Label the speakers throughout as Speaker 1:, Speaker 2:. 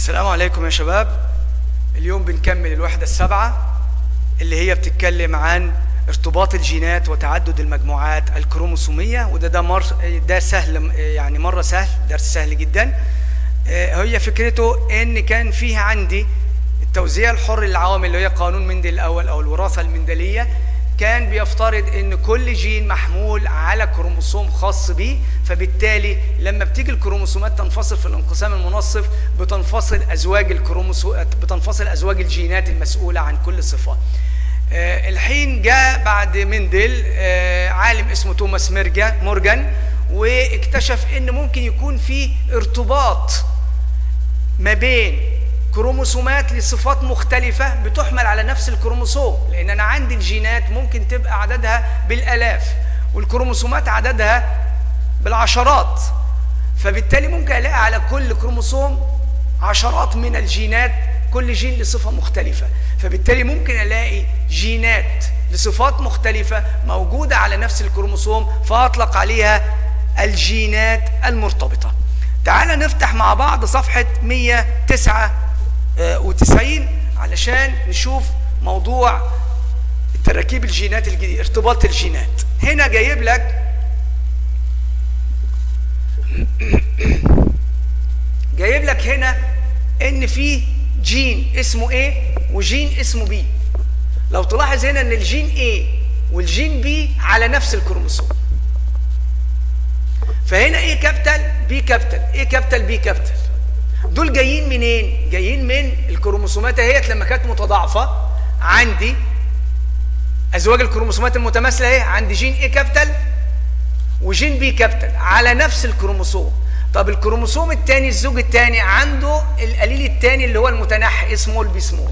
Speaker 1: السلام عليكم يا شباب اليوم بنكمل الوحدة السابعة اللي هي بتتكلم عن ارتباط الجينات وتعدد المجموعات الكروموسومية وده ده مر ده سهل يعني مرة سهل درس سهل جدا آه، هي فكرته ان كان فيه عندي التوزيع الحر للعوامل اللي هي قانون مندل الاول او الوراثة المندلية كان بيفترض ان كل جين محمول على كروموسوم خاص بيه فبالتالي لما بتيجي الكروموسومات تنفصل في الانقسام المنصف بتنفصل ازواج الكروموسوم بتنفصل ازواج الجينات المسؤوله عن كل صفه آه، الحين جاء بعد مندل آه، عالم اسمه توماس ميرجا مورجان واكتشف ان ممكن يكون في ارتباط ما بين كروموسومات لصفات مختلفة بتحمل على نفس الكروموسوم لأن أنا عندي الجينات ممكن تبقى عددها بالآلاف والكروموسومات عددها بالعشرات فبالتالي ممكن ألاقي على كل كروموسوم عشرات من الجينات كل جين لصفة مختلفة فبالتالي ممكن ألاقي جينات لصفات مختلفة موجودة على نفس الكروموسوم فأطلق عليها الجينات المرتبطة تعال نفتح مع بعض صفحة 199 علشان نشوف موضوع تراكيب الجينات الجديدة ارتباط الجينات هنا جايب لك جايب لك هنا ان في جين اسمه A وجين اسمه B لو تلاحظ هنا ان الجين A والجين B على نفس الكروموسوم فهنا ايه كابيتال بي كابيتال ايه كابيتال بي كابيتال دول جايين منين جايين من الكروموسومات اهيت لما كانت متضاعفه عندي ازواج الكروموسومات المتماثله اهي عندي جين ايه كابيتال وجين بي كابيتال على نفس الكروموسوم طب الكروموسوم الثاني الزوج الثاني عنده القليل الثاني اللي هو المتنحي اسمه البي سمول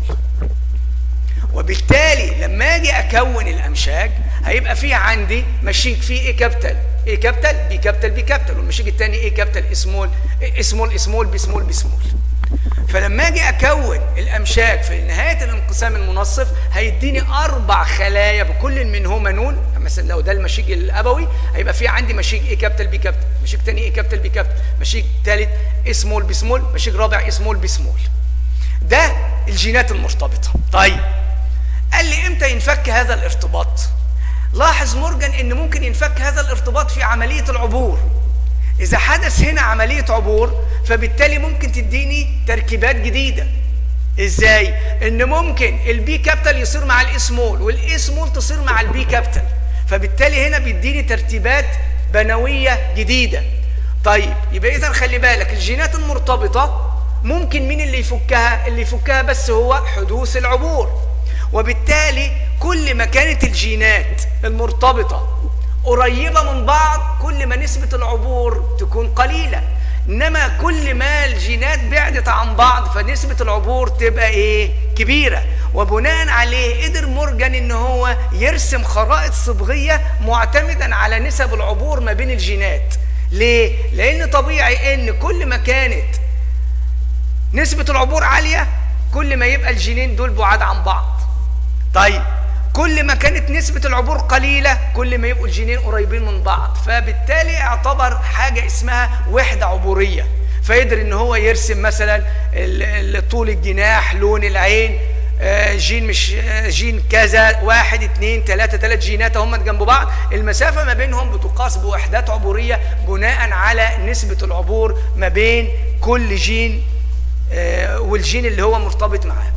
Speaker 1: وبالتالي لما اجي اكون الامشاج هيبقى فيه عندي مشيك فيه ايه كابيتال ايه كابيتال بي كابيتال بي كابيتال والمشيك الثاني ايه كابيتال سمول سمول سمول بي سمول بي سمول فلما اجي اكون الامشاج في نهايه الانقسام المنصف هيديني اربع خلايا بكل منهما نون مثلا لو ده المشيج الابوي هيبقى في عندي مشيج ايه كابيتال بي كابيتال مشيج ثاني ايه كابيتال بي كابيتال مشيج ثالث سمول بي سمول مشيج رابع سمول بي سمول ده الجينات المرتبطه طيب قال لي امتى ينفك هذا الارتباط لاحظ مورجان ان ممكن ينفك هذا الارتباط في عمليه العبور اذا حدث هنا عمليه عبور فبالتالي ممكن تديني تركيبات جديده ازاي ان ممكن البي كابيتال يصير مع الاي سمول والاي سمول تصير مع البي كابيتال فبالتالي هنا بيديني ترتيبات بنويه جديده طيب يبقى اذا خلي بالك الجينات المرتبطه ممكن مين اللي يفكها اللي يفكها بس هو حدوث العبور وبالتالي كل ما كانت الجينات المرتبطة قريبة من بعض كل ما نسبة العبور تكون قليلة إنما كل ما الجينات بعدت عن بعض فنسبة العبور تبقى إيه؟ كبيرة وبناء عليه قدر مورجان إن هو يرسم خرائط صبغية معتمدا على نسب العبور ما بين الجينات ليه؟ لأن طبيعي إن كل ما كانت نسبة العبور عالية كل ما يبقى الجينين دول بعاد عن بعض طيب كل ما كانت نسبة العبور قليلة كل ما يبقوا الجينين قريبين من بعض فبالتالي اعتبر حاجة اسمها وحدة عبورية فيقدر ان هو يرسم مثلا طول الجناح لون العين جين مش جين كذا واحد اتنين تلاتة تلات جينات هم جنب بعض المسافة ما بينهم بتقاس بوحدات عبورية بناء على نسبة العبور ما بين كل جين والجين اللي هو مرتبط معاه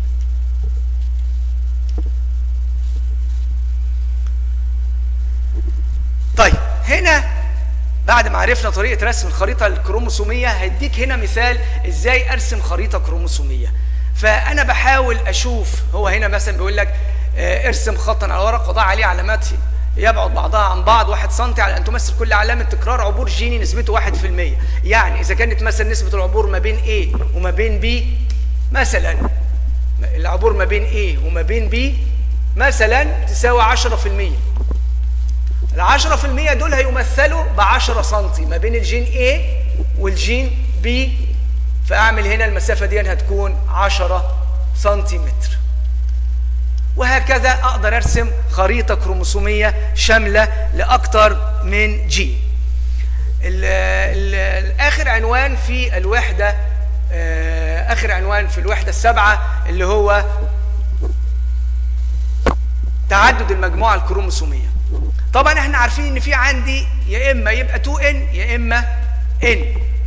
Speaker 1: طيب هنا بعد ما عرفنا طريقة رسم الخريطة الكروموسومية هديك هنا مثال ازاي ارسم خريطة كروموسومية فانا بحاول اشوف هو هنا مثلا بيقول لك اه ارسم خطا على ورق وضع عليه علامات يبعد بعضها عن بعض واحد سنتي على ان تمثل كل علامة تكرار عبور جيني نسبته واحد في المية يعني اذا كانت مثلا نسبة العبور ما بين A وما بين B مثلا العبور ما بين A وما بين B مثلا تساوي عشرة في المية العشرة في المية دول هيمثلوا بعشرة سنتي ما بين الجين A والجين B فأعمل هنا المسافة دي هتكون عشرة سنتيمتر وهكذا أقدر أرسم خريطة كروموسومية شاملة لأكثر من جين الآخر عنوان في الوحدة اخر عنوان في الوحده السابعه اللي هو تعدد المجموعه الكروموسوميه طبعا احنا عارفين ان في عندي يا اما يبقى 2 ان يا اما ان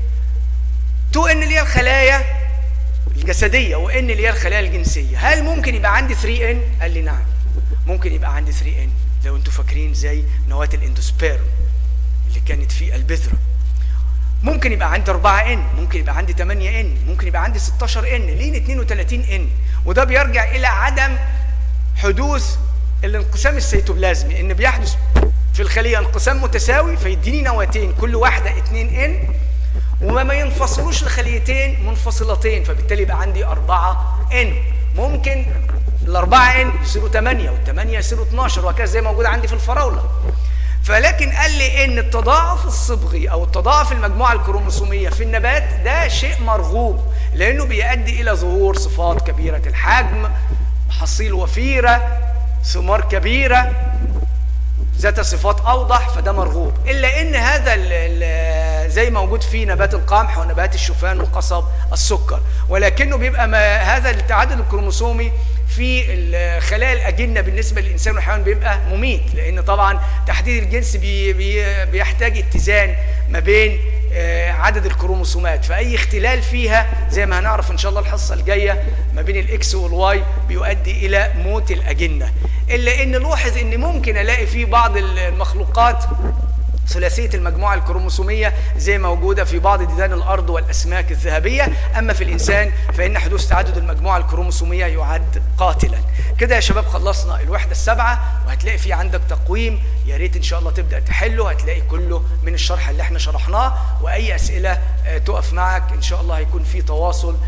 Speaker 1: 2 ان اللي هي الخلايا الجسديه وان اللي هي الخلايا الجنسيه هل ممكن يبقى عندي 3 ان قال لي نعم ممكن يبقى عندي 3 ان لو انتوا فاكرين زي نواه الاندوسبيرم اللي كانت في البذره ممكن يبقى عندي 4 ان ممكن يبقى عندي 8 ان ممكن يبقى عندي 16 ان لين 32 ان وده بيرجع الى عدم حدوث الانقسام السيتوبلازمي ان بيحدث في الخليه انقسام متساوي فيديني نواتين كل واحده 2 ان وما ما ينفصلوش لخليتين منفصلتين فبالتالي يبقى عندي 4 ان ممكن الأربعة ان يصيروا 8 والثمانية يصيروا 12 وهكذا زي ما موجود عندي في الفراولة فلكن قال لي ان التضاعف الصبغي او التضاعف المجموعه الكروموسوميه في النبات ده شيء مرغوب لانه بيؤدي الى ظهور صفات كبيره الحجم محاصيل وفيره ثمار كبيره ذات صفات اوضح فده مرغوب الا ان هذا ال ال زي موجود في نبات القمح ونبات الشوفان وقصب السكر ولكنه بيبقى ما هذا التعدد الكروموسومي في خلايا الاجنه بالنسبه للانسان والحيوان بيبقى مميت لان طبعا تحديد الجنس بي بي بيحتاج اتزان ما بين عدد الكروموسومات فاي اختلال فيها زي ما هنعرف ان شاء الله الحصه الجايه ما بين الاكس والواي بيؤدي الى موت الاجنه الا ان نلاحظ ان ممكن الاقي في بعض المخلوقات ثلاثية المجموعة الكروموسومية زي موجودة في بعض ديدان الأرض والأسماك الذهبية أما في الإنسان فإن حدوث تعدد المجموعة الكروموسومية يعد قاتلا كده يا شباب خلصنا الوحدة السابعة وهتلاقي في عندك تقويم يا ريت إن شاء الله تبدأ تحله هتلاقي كله من الشرح اللي احنا شرحناه وأي أسئلة تقف معك إن شاء الله هيكون في تواصل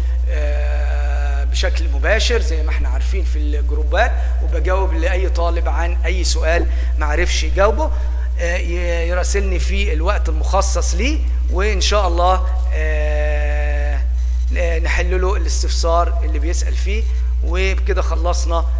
Speaker 1: بشكل مباشر زي ما احنا عارفين في الجروبات وبجاوب لأي طالب عن أي سؤال ما عرفش يجاوبه يراسلني في الوقت المخصص ليه وان شاء الله نحل له الاستفسار اللي بيسال فيه وبكده خلصنا